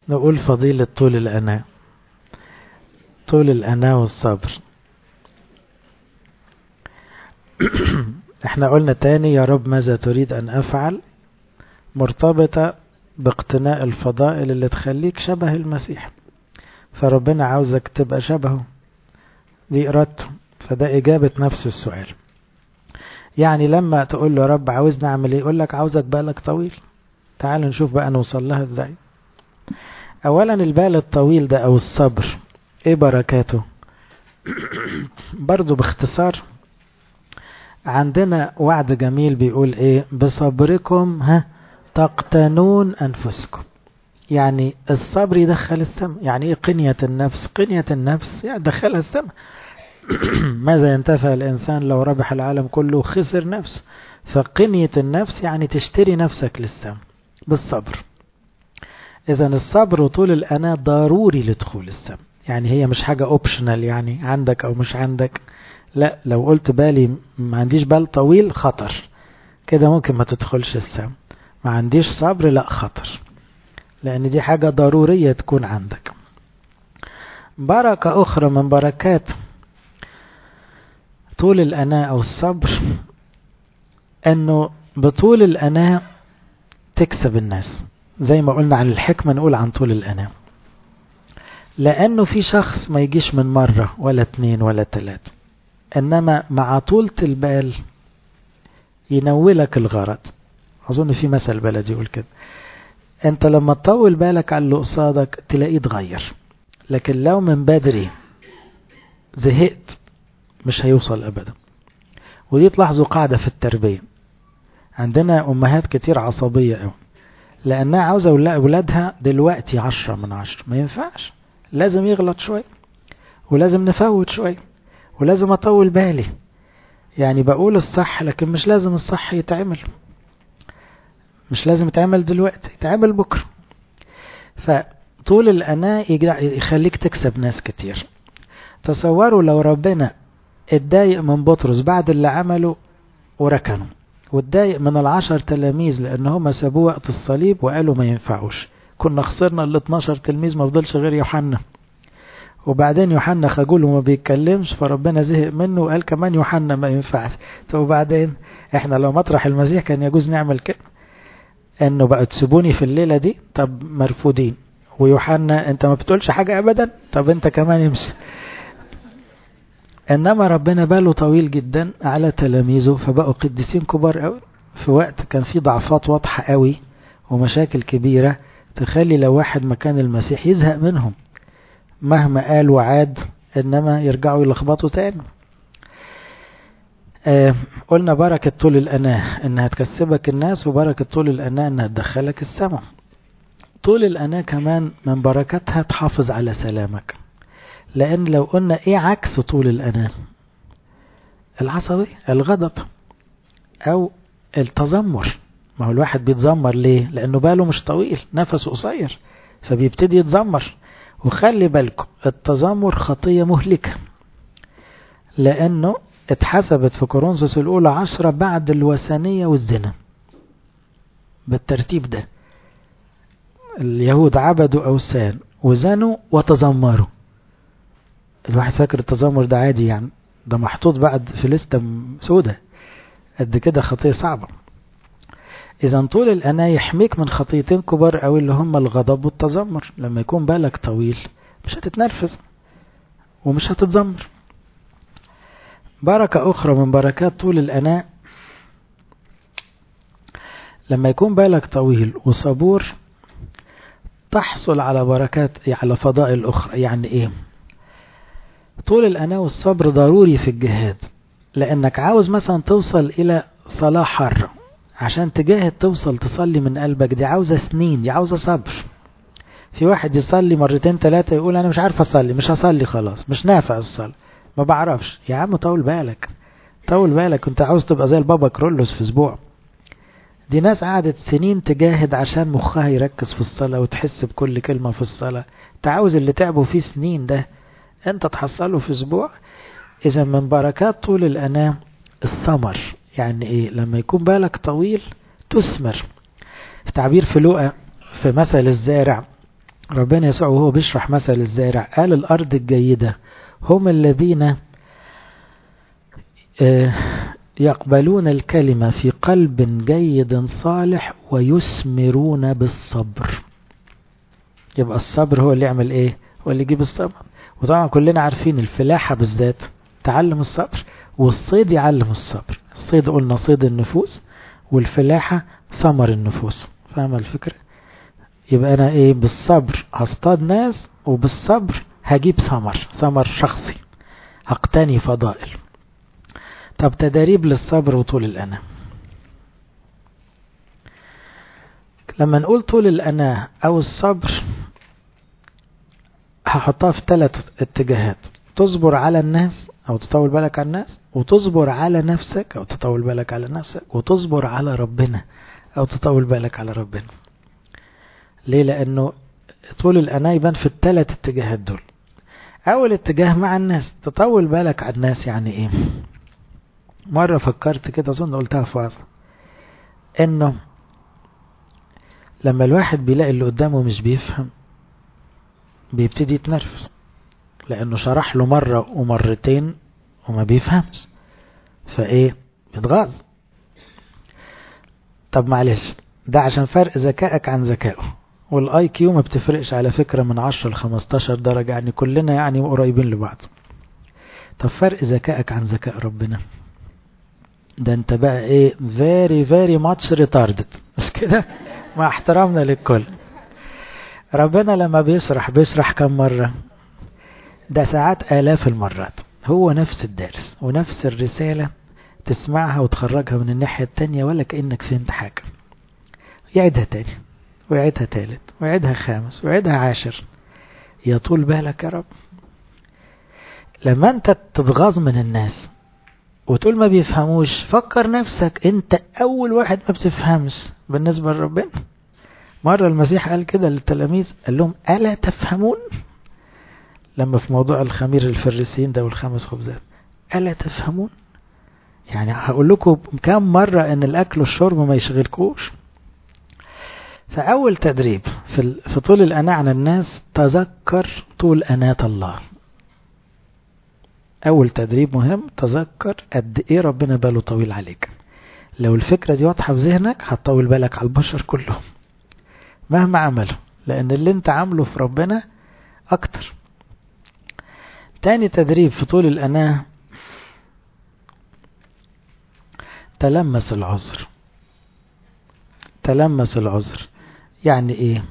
نقول فضيلة طول الأناة طول الأناة والصبر احنا قلنا تاني يا رب ماذا تريد أن أفعل مرتبطة باقتناء الفضائل اللي تخليك شبه المسيح فربنا عاوزك تبقى شبهه دي إرادته فده إجابة نفس السؤال يعني لما تقول له يا رب عاوزني أعمل إيه يقول لك عاوزك بالك طويل تعال نشوف بقى نوصل لها إزاي أولا البال الطويل ده أو الصبر إيه بركاته برضو باختصار عندنا وعد جميل بيقول إيه بصبركم ها تقتنون أنفسكم يعني الصبر يدخل السماء يعني ايه قنية النفس قنية النفس يعني دخلها السماء ماذا ينتفع الإنسان لو ربح العالم كله خسر نفسه فقنية النفس يعني تشتري نفسك للسماء بالصبر إذا الصبر وطول الأناة ضروري لدخول السماء يعني هي مش حاجة اوبشنال يعني عندك أو مش عندك لا لو قلت بالي ما عنديش بال طويل خطر كده ممكن ما تدخلش السماء ما عنديش صبر لا خطر لأن دي حاجة ضرورية تكون عندك بركة أخرى من بركات طول الأناة أو الصبر أنه بطول الأناة تكسب الناس زي ما قلنا عن الحكمة نقول عن طول الأناة لأنه في شخص ما يجيش من مرة ولا اتنين ولا تلاتة إنما مع طولة البال ينولك الغرض أظن في مثل بلدي يقول كده انت لما تطول بالك على اللي قصادك تلاقيه اتغير لكن لو من بدري زهقت مش هيوصل ابدا ودي تلاحظوا قاعدة في التربية عندنا امهات كتير عصبية قوي لانها عاوزة اولادها دلوقتي عشرة من عشرة ما ينفعش لازم يغلط شوية ولازم نفوت شوية ولازم اطول بالي يعني بقول الصح لكن مش لازم الصح يتعمل مش لازم يتعمل دلوقتي يتعمل بكرة فطول الأناة يخليك تكسب ناس كتير تصوروا لو ربنا اتضايق من بطرس بعد اللي عمله وركنه واتضايق من العشر تلاميذ لأن هم سابوه وقت الصليب وقالوا ما ينفعوش كنا خسرنا ال 12 تلميذ ما فضلش غير يوحنا وبعدين يوحنا خجول وما بيتكلمش فربنا زهق منه وقال كمان يوحنا ما ينفعش طب وبعدين احنا لو مطرح المسيح كان يجوز نعمل كده انه بقى تسيبوني في الليلة دي طب مرفوضين ويوحنا انت ما بتقولش حاجة ابدا طب انت كمان امشي انما ربنا باله طويل جدا على تلاميذه فبقوا قديسين كبار قوي في وقت كان في ضعفات واضحة قوي ومشاكل كبيرة تخلي لو واحد مكان المسيح يزهق منهم مهما قال وعاد انما يرجعوا يلخبطوا تاني آه قلنا بركة طول الأناة إنها تكسبك الناس وبركة طول الأناة إنها تدخلك السماء طول الأناة كمان من بركتها تحافظ على سلامك لأن لو قلنا إيه عكس طول الأناة العصبي الغضب أو التذمر ما هو الواحد بيتذمر ليه لأنه باله مش طويل نفسه قصير فبيبتدي يتذمر وخلي بالكم التذمر خطية مهلكة لأنه اتحسبت في كورنثوس الأولى عشرة بعد الوثنية والزنا بالترتيب ده اليهود عبدوا أوثان وزنوا وتذمروا الواحد فاكر التذمر ده عادي يعني ده محطوط بعد في لستة سودة قد كده خطية صعبة إذا طول الأنا يحميك من خطيتين كبار أو اللي هم الغضب والتذمر لما يكون بالك طويل مش هتتنرفز ومش هتتذمر بركة أخرى من بركات طول الأناء لما يكون بالك طويل وصبور تحصل على بركات على فضائل أخرى يعني إيه طول الأناة والصبر ضروري في الجهاد لأنك عاوز مثلا توصل إلى صلاة حرة عشان تجاهد توصل تصلي من قلبك دي عاوزة سنين دي عاوزة صبر في واحد يصلي مرتين ثلاثة يقول أنا مش عارف أصلي مش هصلي خلاص مش نافع الصلاة ما بعرفش يا عم طول بالك طول بالك انت عاوز تبقى زي البابا كرولوس في اسبوع دي ناس قعدت سنين تجاهد عشان مخها يركز في الصلاة وتحس بكل كلمة في الصلاة انت عاوز اللي تعبوا فيه سنين ده انت تحصله في اسبوع اذا من بركات طول الانام الثمر يعني ايه لما يكون بالك طويل تثمر في تعبير في لقى في مثل الزارع ربنا يسوع وهو بيشرح مثل الزارع قال الأرض الجيدة هم الذين يقبلون الكلمة في قلب جيد صالح ويثمرون بالصبر يبقى الصبر هو اللي يعمل ايه هو اللي يجيب الصبر وطبعا كلنا عارفين الفلاحة بالذات تعلم الصبر والصيد يعلم الصبر الصيد قلنا صيد النفوس والفلاحة ثمر النفوس فاهم الفكرة يبقى انا ايه بالصبر هصطاد ناس وبالصبر هجيب ثمر ثمر شخصي هقتني فضائل طب تدريب للصبر وطول الأنا لما نقول طول الأنا أو الصبر هحطها في ثلاث اتجاهات تصبر على الناس أو تطول بالك على الناس وتصبر على نفسك أو تطول بالك على نفسك وتصبر على ربنا أو تطول بالك على ربنا ليه لأنه طول الأنا يبان في الثلاث اتجاهات دول أول اتجاه مع الناس تطول بالك على الناس يعني إيه مرة فكرت كده أظن قلتها في وعظة إنه لما الواحد بيلاقي اللي قدامه مش بيفهم بيبتدي يتنرفز لأنه شرح له مرة ومرتين وما بيفهمش فإيه بيتغاظ طب معلش ده عشان فرق ذكائك عن ذكائه والاي كيو ما بتفرقش على فكرة من 10 ل 15 درجة يعني كلنا يعني قريبين لبعض طب فرق ذكائك عن ذكاء ربنا ده انت بقى ايه very very much retarded مش كده مع احترامنا للكل ربنا لما بيشرح بيشرح كم مرة ده ساعات آلاف المرات هو نفس الدرس ونفس الرسالة تسمعها وتخرجها من الناحية التانية ولا كأنك فهمت حاجة يعيدها تاني ويعيدها تالت ويعيدها خامس ويعيدها عاشر يا طول بالك يا رب لما انت تتغاظ من الناس وتقول ما بيفهموش فكر نفسك انت اول واحد ما بتفهمش بالنسبة لربنا مرة المسيح قال كده للتلاميذ قال لهم ألا تفهمون لما في موضوع الخمير الفريسيين ده والخمس خبزات ألا تفهمون يعني هقول لكم كم مرة ان الاكل والشرب ما يشغلكوش فأول تدريب في, في طول الأناة عن الناس تذكر طول أناة الله أول تدريب مهم تذكر قد إيه ربنا باله طويل عليك لو الفكرة دي واضحة في ذهنك هتطول بالك على البشر كلهم مهما عملوا لأن اللي انت عامله في ربنا أكتر تاني تدريب في طول الأناة تلمس العذر تلمس العذر يعني ايه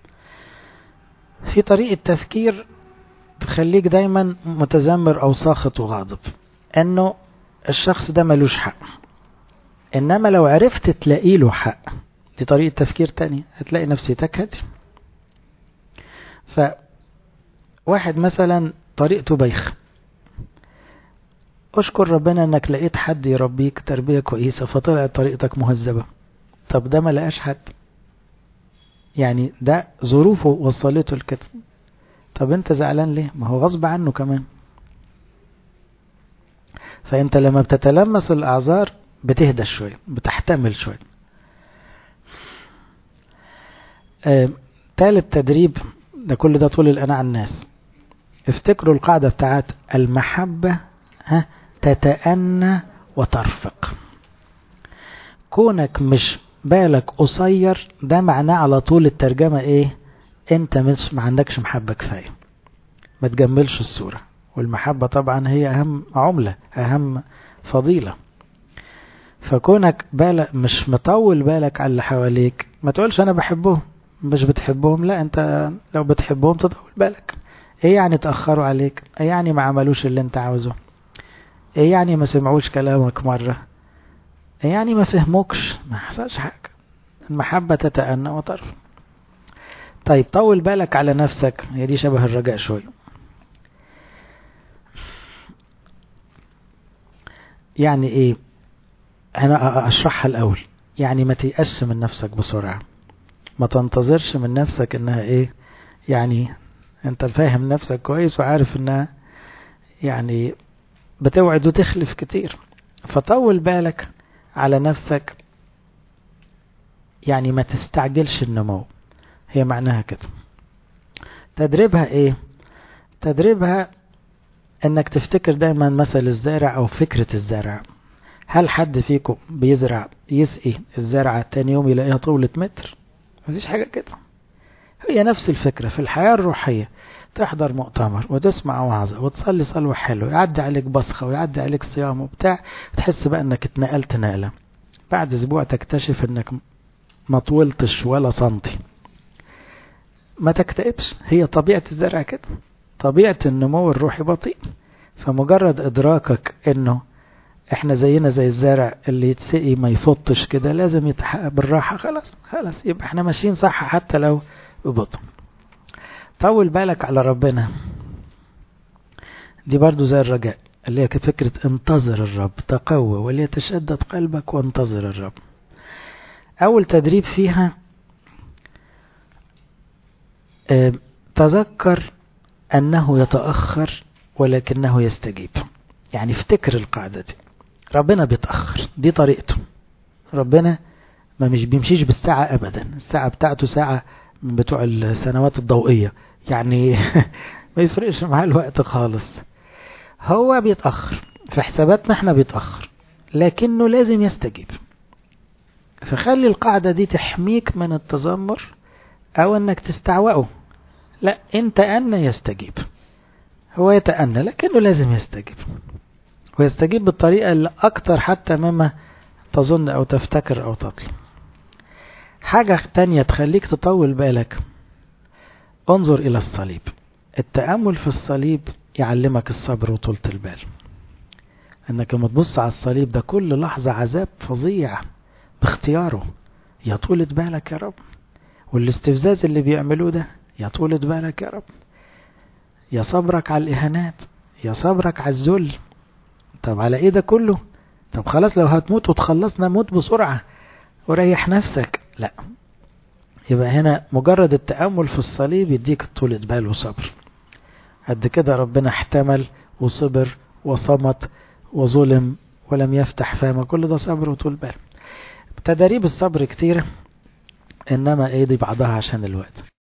في طريقة تفكير تخليك دايما متذمر او ساخط وغاضب انه الشخص ده ملوش حق انما لو عرفت تلاقي له حق دي طريقة تفكير تانية هتلاقي نفسيتك هادي فواحد مثلا طريقته بايخ اشكر ربنا انك لقيت حد يربيك تربية كويسة فطلعت طريقتك مهذبة طب ده ما لقاش حد يعني ده ظروفه وصلته لكده طب انت زعلان ليه ما هو غصب عنه كمان فانت لما بتتلمس الاعذار بتهدى شوية بتحتمل شوية آه، تالت تدريب ده كل ده طول الأنا على الناس افتكروا القاعدة بتاعت المحبة ها تتأنى وترفق كونك مش بالك قصير ده معناه على طول الترجمة ايه انت مش ما عندكش محبة كفاية ما تجملش الصورة والمحبة طبعا هي اهم عملة اهم فضيلة فكونك بالك مش مطول بالك على اللي حواليك ما تقولش انا بحبهم مش بتحبهم لا انت لو بتحبهم تطول بالك ايه يعني تأخروا عليك ايه يعني ما عملوش اللي انت عاوزه ايه يعني ما سمعوش كلامك مرة ايه يعني ما فهموكش ما حصلش حاجة المحبة تتأنى وترفع طيب طول بالك على نفسك هي دي شبه الرجاء شوية يعني ايه انا اشرحها الاول يعني ما تيأس من نفسك بسرعة ما تنتظرش من نفسك انها ايه يعني انت فاهم نفسك كويس وعارف انها يعني بتوعد وتخلف كتير فطول بالك على نفسك يعني ما تستعجلش النمو هي معناها كده تدريبها ايه تدريبها انك تفتكر دايما مثل الزارع او فكرة الزارع هل حد فيكم بيزرع يسقي الزرعة تاني يوم يلاقيها طولة متر مفيش حاجة كده هي نفس الفكرة في الحياة الروحية تحضر مؤتمر وتسمع وعظة وتصلي صلوة حلوة يعدي عليك بصخة ويعدي عليك صيام وبتاع تحس بقى انك اتنقلت نقلة بعد اسبوع تكتشف انك ما طولتش ولا سنتي ما تكتئبش هي طبيعة الزرع كده طبيعة النمو الروحي بطيء فمجرد ادراكك انه احنا زينا زي الزرع اللي يتسقي ما يفطش كده لازم يتحقق بالراحة خلاص خلاص يبقى احنا ماشيين صح حتى لو ببطء طول بالك على ربنا دي برضو زي الرجاء اللي هي فكرة انتظر الرب تقوى وليتشدد قلبك وانتظر الرب أول تدريب فيها اه تذكر أنه يتأخر ولكنه يستجيب يعني افتكر القاعدة دي ربنا بيتأخر دي طريقته ربنا ما مش بيمشيش بالساعة أبدا الساعة بتاعته ساعة من بتوع السنوات الضوئية يعني ما يفرقش معاه الوقت خالص هو بيتأخر في حساباتنا احنا بيتأخر لكنه لازم يستجيب فخلي القاعدة دي تحميك من التذمر او انك تستعوقه لا انت أن يستجيب هو يتأنى لكنه لازم يستجيب ويستجيب بالطريقة اللي أكتر حتى مما تظن أو تفتكر أو تطلب حاجة تانية تخليك تطول بالك انظر إلى الصليب التأمل في الصليب يعلمك الصبر وطولة البال انك لما تبص على الصليب ده كل لحظة عذاب فظيع باختياره يا طولة بالك يا رب والاستفزاز اللي بيعملوه ده يا طولة بالك يا رب يا صبرك على الإهانات يا صبرك على الذل طب على ايه ده كله طب خلاص لو هتموت وتخلصنا موت بسرعة وريح نفسك لا يبقى هنا مجرد التأمل في الصليب يديك طولة بال وصبر قد كده ربنا احتمل وصبر وصمت وظلم ولم يفتح فمه كل ده صبر وطول بال تداريب الصبر كتير انما ايه دي بعضها عشان الوقت